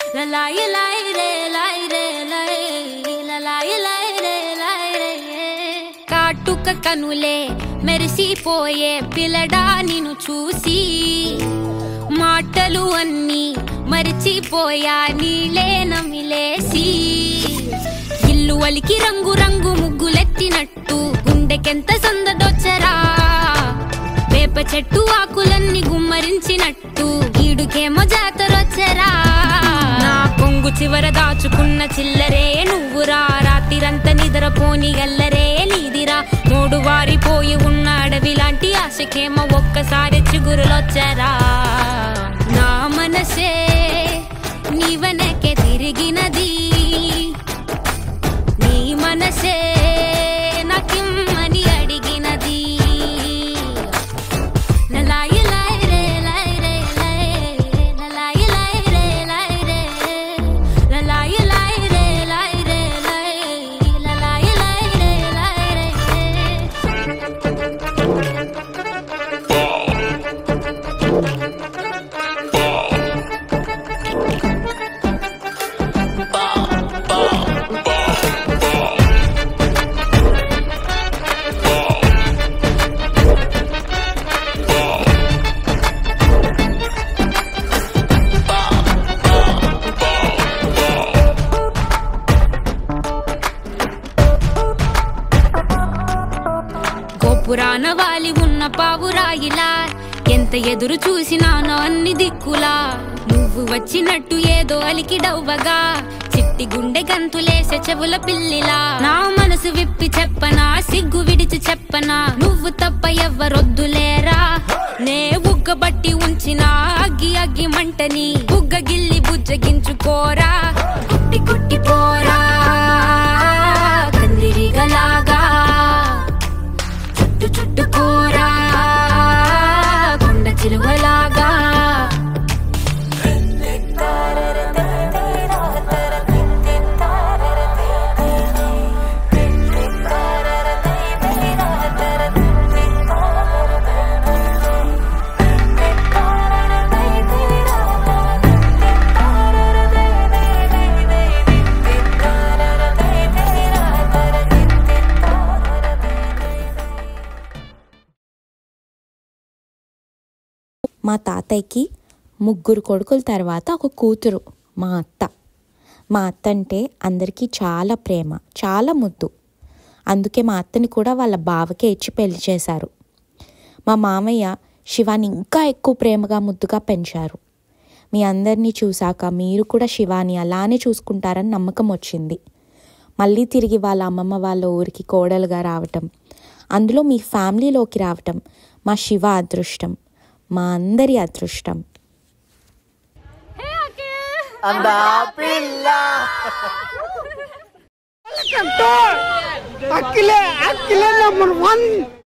La la ye la ye re la ye re la ye la la ye la ye re la ye re కాటుక కనులే మెరిసిపోయే పిల్లడా నిన్ను చూసి మాటలు అన్నీ మరిచిపోయా నీలే నమిలేసి ఇల్లు వలికి రంగు రంగు ముగ్గులెత్తినట్టు గుండెకెంత సందదొచ్చరా వేప చెట్టు ఆకులన్నీ గుమ్మరించినట్టు ఈడుకేమో జాతరొచ్చరా నా పొంగు చివర దాచుకున్న చిల్లరే నువ్వురా రాత్రిరంతా నిద్రపోని గల్లరే నీదిరా మూడు వారిపోయి ఉన్న అడవి లాంటి ఆశకేమో ఒక్కసారి చిగురులొచ్చరా నా మనసే నీ వెనకే తిరిగినది నీ మనసే నాకిమ్మని అడిగినది లలాయి లాయి రే లాయి రే లాయి లలాయి లాయి రే లాయి రే లలాయి లాయి రే లాయి రే లాయి లలాయి లాయి రే లాయి రే గోపురాన వాలి ఉన్న పావురాయిలా ఎంత ఎదురు చూసినానో అన్ని దిక్కులా నువ్వు వచ్చినట్టు ఏదో అలికి డవ్వగా చిట్టి గుండె గంతులేసే చెవుల పిల్లిలా నా మనసు విప్పి చెప్పనా సిగ్గు విడిచి చెప్పనా నువ్వు తప్ప ఎవ్వరొద్దులేరా నే ఉగ్గబట్టి ఉంచిన అగ్గి అగ్గి మంటని బుగ్గ గిల్లి బుజ్జగించుకోరా కుట్టి కుట్టి పోరా కందిరిగలాగా చుట్టు చుట్టుకోరా కొండ చిలువలాగా మా తాతయ్యకి ముగ్గురు కొడుకుల తర్వాత ఒక కూతురు మా అత్త మా అత్త అంటే అందరికీ చాలా ప్రేమ చాలా ముద్దు అందుకే మా అత్తని కూడా వాళ్ళ బావకే ఇచ్చి పెళ్లి చేశారు మా మామయ్య శివాని ఇంకా ఎక్కువ ప్రేమగా ముద్దుగా పెంచారు మీ అందరినీ చూశాక మీరు కూడా శివాని అలానే చూసుకుంటారని నమ్మకం వచ్చింది మళ్ళీ తిరిగి వాళ్ళ అమ్మమ్మ వాళ్ళ ఊరికి కోడలుగా రావటం అందులో మీ ఫ్యామిలీలోకి రావటం మా శివ అదృష్టం మా అందరి అదృష్టం అందా పిల్ల అఖిలే అఖిలే నెంబర్ వన్